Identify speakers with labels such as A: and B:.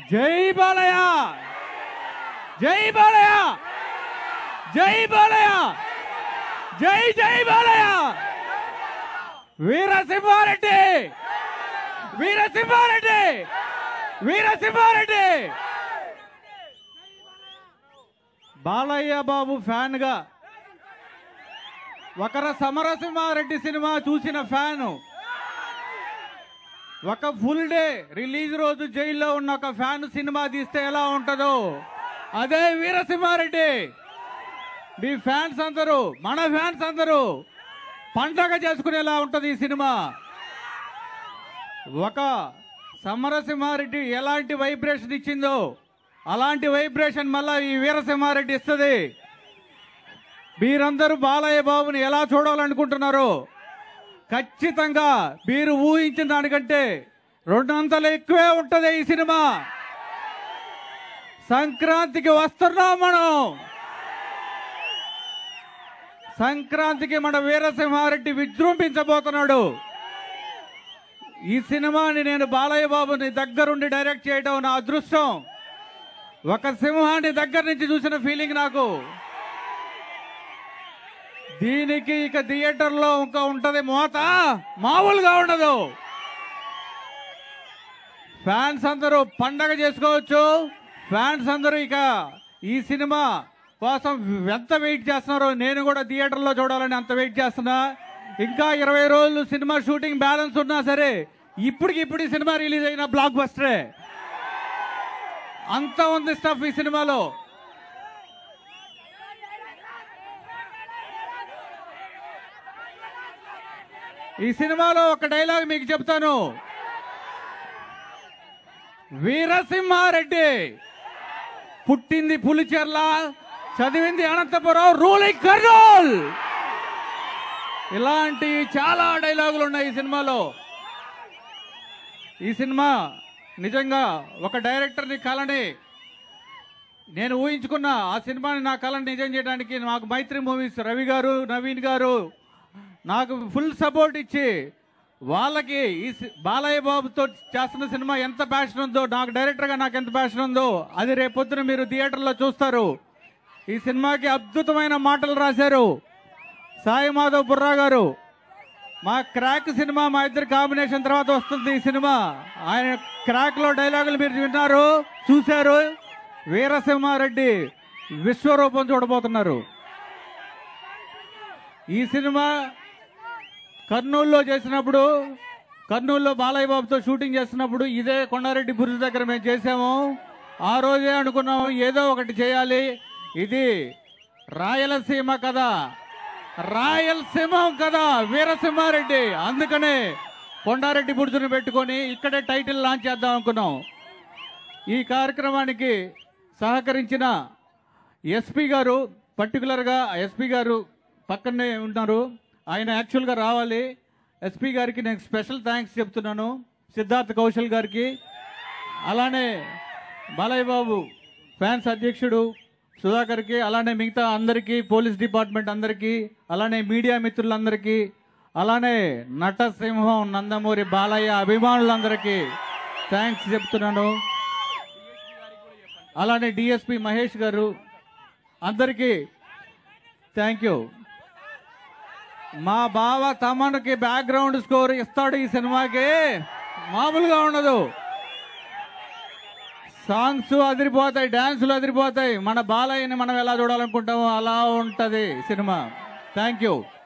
A: జై బాలయ్య జై బాలయ్య జై బాలయ్య జై జై బాలయ్య వీరసింహారెడ్డి వీరసింహారెడ్డి వీరసింహారెడ్డి బాలయ్య బాబు ఫ్యాన్ గా ఒకర సమరసింహారెడ్డి సినిమా చూసిన ఫ్యాను ఒక ఫుల్ డే రిలీజ్ రోజు జైల్లో ఉన్న ఒక ఫ్యాన్ సినిమా తీస్తే ఎలా ఉంటుందో అదే వీరసింహారెడ్డి మీ ఫ్యాన్స్ అందరూ మన ఫ్యాన్స్ అందరూ పండగ చేసుకునేలా ఉంటది ఈ సినిమా ఒక సమరసింహారెడ్డి ఎలాంటి వైబ్రేషన్ ఇచ్చిందో అలాంటి వైబ్రేషన్ మళ్ళా ఈ వీరసింహారెడ్డి ఇస్తుంది మీరందరూ బాలయ్య బాబుని ఎలా చూడాలనుకుంటున్నారో ఖచ్చితంగా మీరు ఊహించిన దానికంటే రెండంతలు ఎక్కువే ఉంటది ఈ సినిమా సంక్రాంతికి వస్తున్నాం మనం సంక్రాంతికి మన వీరసింహారెడ్డి విజృంభించబోతున్నాడు ఈ సినిమాని నేను బాలయ్య బాబుని దగ్గరుండి డైరెక్ట్ చేయడం నా అదృష్టం ఒక సింహాన్ని దగ్గర నుంచి చూసిన ఫీలింగ్ నాకు దీనికి ఇక థియేటర్లో ఇంకా ఉంటది మోత మామూలుగా ఉండదు ఫ్యాన్స్ అందరూ పండగ చేసుకోవచ్చు ఫ్యాన్స్ అందరూ ఇక ఈ సినిమా కోసం ఎంత వెయిట్ చేస్తున్నారో నేను కూడా థియేటర్లో చూడాలని అంత వెయిట్ చేస్తున్నా ఇంకా ఇరవై రోజులు సినిమా షూటింగ్ బ్యాలెన్స్ ఉన్నా సరే ఇప్పటికి ఇప్పుడు ఈ సినిమా రిలీజ్ అయిన బ్లాక్ బస్టరే అంత ఉంది స్టఫ్ ఈ సినిమాలో ఈ సినిమాలో ఒక డైలాగ్ మీకు చెప్తాను వీరసింహారెడ్డి పుట్టింది పులిచెర్ల చదివింది అనంతపురం రూలింగ్ కర్నూల్ ఇలాంటి చాలా డైలాగులు ఉన్నాయి ఈ సినిమాలో ఈ సినిమా నిజంగా ఒక డైరెక్టర్ని కలని నేను ఊహించుకున్న ఆ సినిమాని నా కళను నిజం చేయడానికి నాకు మైత్రి మూవీస్ రవి గారు నవీన్ గారు నాకు ఫుల్ సపోర్ట్ ఇచ్చి వాళ్ళకి ఈ సి- బాలయ్య బాబుతో చేస్తున్న సినిమా ఎంత ప్యాషన్ ఉందో నాకు డైరెక్టర్గా నాకు ఎంత ప్యాషన్ ఉందో అది రేపొద్దున మీరు థియేటర్లో చూస్తారు ఈ సినిమాకి అద్భుతమైన మాటలు రాశారు సాయి మాధవ్ బుర్రా గారు మా క్రాక్ సినిమా మా ఇద్దరు కాంబినేషన్ తర్వాత వస్తుంది ఈ సినిమా ఆయన క్రాక్ లో డైలాగులు మీరు విన్నారు చూశారు వీరసింహారెడ్డి విశ్వరూపం చూడబోతున్నారు ఈ సినిమా కర్నూలులో చేసినప్పుడు కర్నూలులో బాలయ్య బాబుతో షూటింగ్ చేస్తున్నప్పుడు ఇదే కొండారెడ్డి బురుజు దగ్గర మేము చేసాము ఆ రోజే అనుకున్నాము ఏదో ఒకటి చేయాలి ఇది రాయలసీమ కదా రాయలసీమం కదా వీరసింహారెడ్డి అందుకనే కొండారెడ్డి బుర్జును పెట్టుకొని ఇక్కడే టైటిల్ లాంచ్ చేద్దాం అనుకున్నాం ఈ కార్యక్రమానికి సహకరించిన ఎస్పీ గారు పర్టికులర్గా ఎస్పీ గారు పక్కనే ఉన్నారు ఆయన యాక్చువల్గా రావాలి ఎస్పీ గారికి నేను స్పెషల్ థ్యాంక్స్ చెప్తున్నాను సిద్ధార్థ్ కౌశల్ గారికి అలానే బాలయ్య బాబు ఫ్యాన్స్ అధ్యక్షుడు సుధాకర్కి అలానే మిగతా అందరికీ పోలీస్ డిపార్ట్మెంట్ అందరికీ అలానే మీడియా మిత్రులందరికీ అలానే నటసింహం నందమూరి బాలయ్య అభిమానులందరికీ థ్యాంక్స్ చెప్తున్నాను అలానే డిఎస్పి మహేష్ గారు అందరికీ థ్యాంక్ యూ మా బావ తమన్కి బ్యాక్గ్రౌండ్ స్కోర్ ఇస్తాడు ఈ సినిమాకి మామూలుగా ఉండదు సాంగ్స్ అదిరిపోతాయి డాన్సులు అదిరిపోతాయి మన బాలయ్యని మనం ఎలా చూడాలనుకుంటామో అలా ఉంటది సినిమా థ్యాంక్ యూ